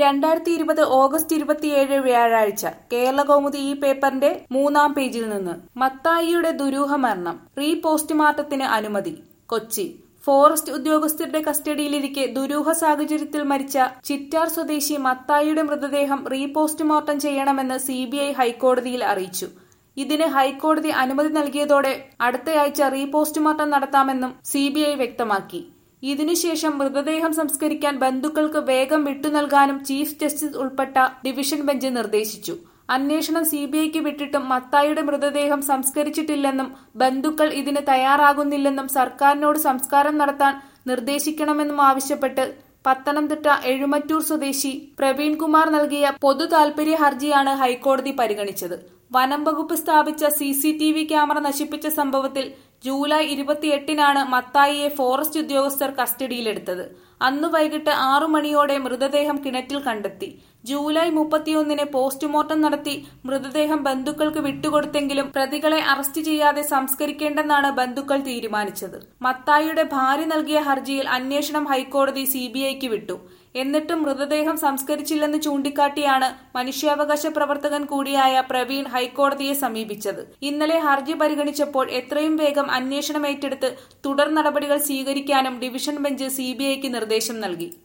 രണ്ടായിരത്തി ഇരുപത് ഓഗസ്റ്റ് ഇരുപത്തിയേഴ് വ്യാഴാഴ്ച കേരള കൗമുദി ഈ പേപ്പറിന്റെ മൂന്നാം പേജിൽ നിന്ന് മത്തായിയുടെ ദുരൂഹ മരണം റീ പോസ്റ്റ്മോർട്ടത്തിന് അനുമതി കൊച്ചി ഫോറസ്റ്റ് ഉദ്യോഗസ്ഥരുടെ കസ്റ്റഡിയിലിരിക്കെ ദുരൂഹ സാഹചര്യത്തിൽ മരിച്ച ചിറ്റാർ സ്വദേശി മത്തായിയുടെ മൃതദേഹം റീ പോസ്റ്റ്മോർട്ടം ചെയ്യണമെന്ന് സിബിഐ ഹൈക്കോടതിയിൽ അറിയിച്ചു ഇതിന് ഹൈക്കോടതി അനുമതി നൽകിയതോടെ അടുത്തയാഴ്ച റീ പോസ്റ്റ്മോർട്ടം നടത്താമെന്നും സിബിഐ വ്യക്തമാക്കി ഇതിനുശേഷം മൃതദേഹം സംസ്കരിക്കാൻ ബന്ധുക്കൾക്ക് വേഗം വിട്ടുനൽകാനും ചീഫ് ജസ്റ്റിസ് ഉൾപ്പെട്ട ഡിവിഷൻ ബെഞ്ച് നിർദ്ദേശിച്ചു അന്വേഷണം സിബിഐക്ക് വിട്ടിട്ടും മത്തായിയുടെ മൃതദേഹം സംസ്കരിച്ചിട്ടില്ലെന്നും ബന്ധുക്കൾ ഇതിന് തയ്യാറാകുന്നില്ലെന്നും സർക്കാരിനോട് സംസ്കാരം നടത്താൻ നിർദ്ദേശിക്കണമെന്നും ആവശ്യപ്പെട്ട് പത്തനംതിട്ട എഴുമറ്റൂർ സ്വദേശി പ്രവീൺകുമാർ നൽകിയ പൊതു താൽപര്യ ഹർജിയാണ് ഹൈക്കോടതി പരിഗണിച്ചത് വനം വകുപ്പ് സ്ഥാപിച്ച C C T V camera നശിപ്പിച്ച സംഭവത്തിൽ ജൂലൈ ഇരുപത്തിയെട്ടിനാണ് മത്തായിയെ ഫോറസ്റ്റ് ഉദ്യോഗസ്ഥർ കസ്റ്റഡിയിലെടുത്തത് അന്നു വൈകിട്ട് ആറു മണിയോടെ മൃതദേഹം കിണറ്റിൽ കണ്ടെത്തി ജൂലൈ മുപ്പത്തിയൊന്നിന് പോസ്റ്റ്മോർട്ടം നടത്തി മൃതദേഹം ബന്ധുക്കൾക്ക് വിട്ടുകൊടുത്തെങ്കിലും പ്രതികളെ അറസ്റ്റ് ചെയ്യാതെ സംസ്കരിക്കേണ്ടെന്നാണ് ബന്ധുക്കൾ തീരുമാനിച്ചത് മത്തായിയുടെ ഭാര്യ നൽകിയ ഹർജിയിൽ അന്വേഷണം ഹൈക്കോടതി സിബിഐക്ക് വിട്ടു എന്നിട്ടും മൃതദേഹം സംസ്കരിച്ചില്ലെന്ന് ചൂണ്ടിക്കാട്ടിയാണ് മനുഷ്യാവകാശ പ്രവർത്തകൻ കൂടിയായ പ്രവീൺ ഹൈക്കോടതിയെ സമീപിച്ചത് ഇന്നലെ ഹർജി പരിഗണിച്ചപ്പോൾ എത്രയും വേഗം അന്വേഷണം ഏറ്റെടുത്ത് തുടർ നടപടികൾ സ്വീകരിക്കാനും ഡിവിഷൻ ബെഞ്ച് സിബിഐക്ക് നിർദ്ദേശം നൽകി